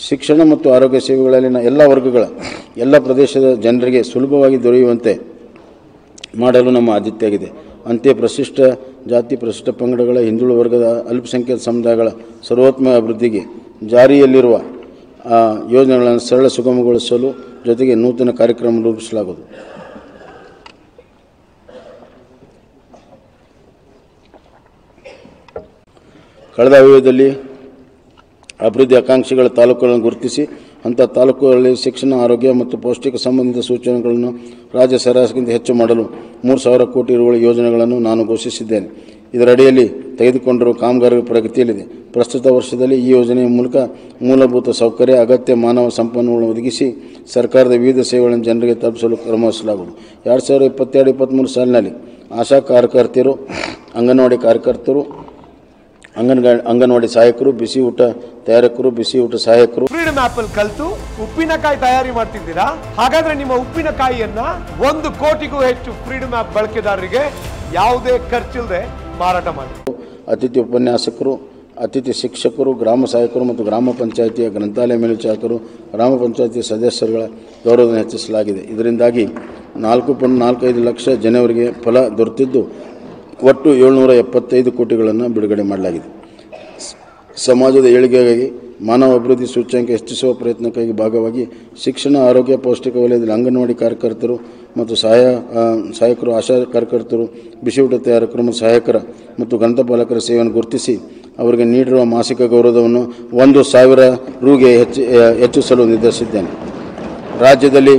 ಶಿಕ್ಷಣ ಮತ್ತು ಆರೋಗ್ಯ ಸೇವೆಗಳಲ್ಲಿನ ಎಲ್ಲ ವರ್ಗಗಳ ಎಲ್ಲ ಪ್ರದೇಶದ ಜನರಿಗೆ ಸುಲಭವಾಗಿ ದೊರೆಯುವಂತೆ ಮಾಡಲು ನಮ್ಮ ಆದ್ಯತೆಯಾಗಿದೆ ಅಂತೆಯೇ ಪ್ರಶಿಷ್ಟ ಜಾತಿ ಪ್ರಶಿಷ್ಟ ಪಂಗಡಗಳ ಹಿಂದುಳಿದ ವರ್ಗದ ಅಲ್ಪಸಂಖ್ಯಾತ ಸಮುದಾಯಗಳ ಸರ್ವೋತ್ತಮ ಅಭಿವೃದ್ಧಿಗೆ ಜಾರಿಯಲ್ಲಿರುವ ಆ, ಯೋಜನೆಗಳನ್ನು ಸರಳ ಸುಗಮಗೊಳಿಸಲು ಜೊತೆಗೆ ನೂತನ ಕಾರ್ಯಕ್ರಮ ರೂಪಿಸಲಾಗುವುದು ಕಳೆದ ಅವಧಿಯಲ್ಲಿ ಅಭಿವೃದ್ಧಿ ಆಕಾಂಕ್ಷಿಗಳ ತಾಲೂಕುಗಳನ್ನು ಗುರುತಿಸಿ ಅಂಥ ತಾಲೂಕುಗಳಲ್ಲಿ ಶಿಕ್ಷಣ ಆರೋಗ್ಯ ಮತ್ತು ಪೌಷ್ಟಿಕ ಸಂಬಂಧಿತ ಸೂಚನೆಗಳನ್ನು ರಾಜ್ಯ ಸರಾಸರಿಗಿಂತ ಹೆಚ್ಚು ಮಾಡಲು ಮೂರು ಸಾವಿರ ಕೋಟಿ ರುಗಳ ಯೋಜನೆಗಳನ್ನು ನಾನು ಘೋಷಿಸಿದ್ದೇನೆ ಇದರಡಿಯಲ್ಲಿ ತೆಗೆದುಕೊಂಡಿರುವ ಕಾಮಗಾರಿಗಳ ಪ್ರಗತಿಯಲ್ಲಿದೆ ಪ್ರಸ್ತುತ ವರ್ಷದಲ್ಲಿ ಈ ಯೋಜನೆಯ ಮೂಲಕ ಮೂಲಭೂತ ಸೌಕರ್ಯ ಅಗತ್ಯ ಮಾನವ ಸಂಪನ್ಮೂಲ ಒದಗಿಸಿ ಸರ್ಕಾರದ ವಿವಿಧ ಸೇವೆಗಳನ್ನು ಜನರಿಗೆ ತಲುಪಿಸಲು ಕ್ರಮಿಸಲಾಗುವುದು ಎರಡು ಸಾವಿರದ ಇಪ್ಪತ್ತೆರಡು ಇಪ್ಪತ್ತ್ಮೂರು ಸಾಲಿನಲ್ಲಿ ಆಶಾ ಕಾರ್ಯಕರ್ತೆಯರು ಅಂಗನವಾಡಿ ಕಾರ್ಯಕರ್ತರು ಅಂಗನವಾಡಿ ಅಂಗನವಾಡಿ ಸಹಾಯಕರು ಬಿಸಿ ಊಟ ತಯಾರಕರು ಬಿಸಿ ಊಟ ಸಹಾಯಕರು ಫ್ರೀಡಮ್ ಆಪ್ ಅಲ್ಲಿ ಕಲ್ತು ಉಪ್ಪಿನಕಾಯಿ ತಯಾರಿ ಮಾಡ್ತಿದ್ದೀರಾ ಹಾಗಾದ್ರೆ ನಿಮ್ಮ ಉಪ್ಪಿನಕಾಯಿಯನ್ನ ಒಂದು ಕೋಟಿಗೂ ಹೆಚ್ಚು ಫ್ರೀಡಮ್ ಆಪ್ ಬಳಕೆದಾರರಿಗೆ ಯಾವುದೇ ಖರ್ಚಿಲ್ಲದೆ ಮಾರಾಟ ಮಾಡಿ ಅತಿಥಿ ಉಪನ್ಯಾಸಕರು ಅತಿಥಿ ಶಿಕ್ಷಕರು ಗ್ರಾಮ ಸಹಾಯಕರು ಮತ್ತು ಗ್ರಾಮ ಪಂಚಾಯಿತಿಯ ಗ್ರಂಥಾಲಯ ಮೇಲ್ವಿಚಾರಕರು ಗ್ರಾಮ ಪಂಚಾಯಿತಿ ಸದಸ್ಯರುಗಳ ಗೌರವವನ್ನು ಹೆಚ್ಚಿಸಲಾಗಿದೆ ಇದರಿಂದಾಗಿ ನಾಲ್ಕು ಪಾಯಿಂಟ್ ನಾಲ್ಕೈದು ಲಕ್ಷ ಜನವರಿಗೆ ಫಲ ದೊರೆತಿದ್ದು ಒಟ್ಟು ಏಳ್ನೂರ ಎಪ್ಪತ್ತೈದು ಕೋಟಿಗಳನ್ನು ಬಿಡುಗಡೆ ಮಾಡಲಾಗಿದೆ ಸ- ಸಮಾಜದ ಏಳಿಗೆಗಾಗಿ ಮಾನವ ಅಭಿವೃದ್ಧಿ ಸೂಚ್ಯಂಕ ಹೆಚ್ಚಿಸುವ ಪ್ರಯತ್ನಕ್ಕಾಗಿ ಭಾಗವಾಗಿ ಶಿಕ್ಷಣ ಆರೋಗ್ಯ ಪೌಷ್ಟಿಕ ವಲಯದಲ್ಲಿ ಅಂಗನವಾಡಿ ಕಾರ್ಯಕರ್ತರು ಮತ್ತು ಸಹಾಯ ಆ, ಸಹಾಯಕರು ಆಶಾ ಕಾರ್ಯಕರ್ತರು ಬಿಸಿ ಊಟ ತಯಾರಕರು ಮತ್ತು ಸಹಾಯಕರ ಮತ್ತು ಗ್ರಂಥಪಾಲಕರ ಸೇವೆಯನ್ನು ಗುರುತಿಸಿ ಅವರಿಗೆ ನೀಡಿರುವ ಮಾಸಿಕ ಗೌರವವನ್ನು ಒಂದು ಸಾವಿರ ರುಗೆ ಹೆಚ್ಚಿ ಆ, ಹೆಚ್ಚಿಸಲು ನಿರ್ಧರಿಸಿದ್ದೇನೆ ರಾಜ್ಯದಲ್ಲಿ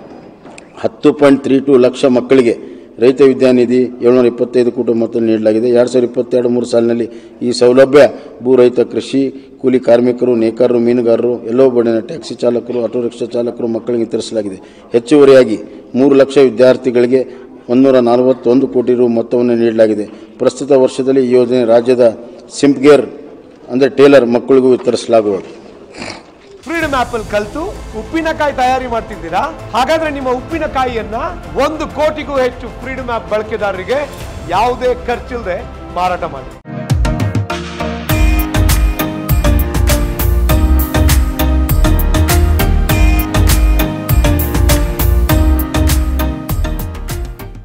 ಹತ್ತು ಪಾಯಿಂಟ್ ತ್ರೀ ಟು ಲಕ್ಷ ಮಕ್ಕಳಿಗೆ ರೈತ ವಿದ್ಯಾನಿಧಿ ಏಳ್ನೂರ ಇಪ್ಪತ್ತೈದು ಕೋಟಿ ಮೊತ್ತ ನೀಡಲಾಗಿದೆ ಎರಡು ಸಾವಿರದ ಇಪ್ಪತ್ತೆರಡು ಮೂರು ಸಾಲಿನಲ್ಲಿ ಈ ಸೌಲಭ್ಯ ಭೂ ರೈತ ಕೃಷಿ ಕೂಲಿ ಕಾರ್ಮಿಕರು ನೇಕಾರರು ಮೀನುಗಾರರು ಎಲ್ಲೋ ಬಡಿನ ಟ್ಯಾಕ್ಸಿ ಚಾಲಕರು ಆಟೋ ರಿಕ್ಷಾ ಚಾಲಕರು ಮಕ್ಕಳಿಗೆ ವಿತರಿಸಲಾಗಿದೆ ಹೆಚ್ಚುವರಿಯಾಗಿ ಮೂರು ಲಕ್ಷ ವಿದ್ಯಾರ್ಥಿಗಳಿಗೆ ಒಂದೂರ ನಲವತ್ತೊಂದು ಕೋಟಿ ರು ಮೊತ್ತವನ್ನು ನೀಡಲಾಗಿದೆ ಪ್ರಸ್ತುತ ವರ್ಷದಲ್ಲಿ ಈ ಯೋಜನೆ ರಾಜ್ಯದ ಸಿಂಪ್ಗೇರ್ ಅಂದರೆ ಟೇಲರ್ ಮಕ್ಕಳಿಗೂ ವಿತರಿಸಲಾಗುವುದು ಫ್ರೀಡಮ್ ಆಪ್ ಅಲ್ಲಿ ಕಲ್ತು ಉಪ್ಪಿನಕಾಯಿ ತಯಾರಿ ಮಾಡ್ತಿದ್ದೀರಾ ಹಾಗಾದ್ರೆ ನಿಮ್ಮ ಉಪ್ಪಿನಕಾಯಿಯನ್ನ ಒಂದು ಕೋಟಿಗೂ ಹೆಚ್ಚು ಫ್ರೀಡಮ್ ಆಪ್ ಬಳಕೆದಾರರಿಗೆ ಯಾವುದೇ ಖರ್ಚಿಲ್ಲದೆ ಮಾರಾಟ ಮಾಡಿ